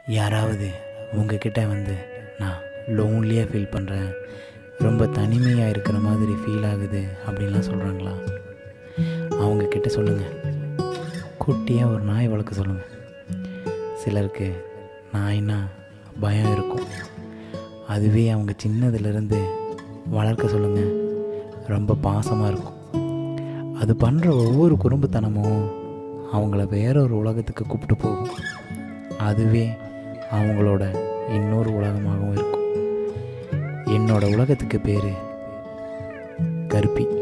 யாராவது உங்ககிட்ட வந்து நான் லோன்லியாக ஃபீல் பண்ணுறேன் ரொம்ப தனிமையாக இருக்கிற மாதிரி ஃபீல் ஆகுது அப்படின்லாம் சொல்கிறாங்களா அவங்க கிட்ட சொல்லுங்கள் குட்டியாக ஒரு நாய் வளர்க்க சொல்லுங்கள் சிலருக்கு நாய்னா பயம் இருக்கும் அதுவே அவங்க சின்னதுலேருந்து வளர்க்க சொல்லுங்கள் ரொம்ப பாசமாக இருக்கும் அது பண்ணுற ஒவ்வொரு குறும்புத்தனமும் அவங்கள வேற ஒரு உலகத்துக்கு கூப்பிட்டு போகும் அதுவே அவங்களோட இன்னொரு உலகமாகவும் இருக்கும் என்னோட உலகத்துக்கு பேர் கருப்பி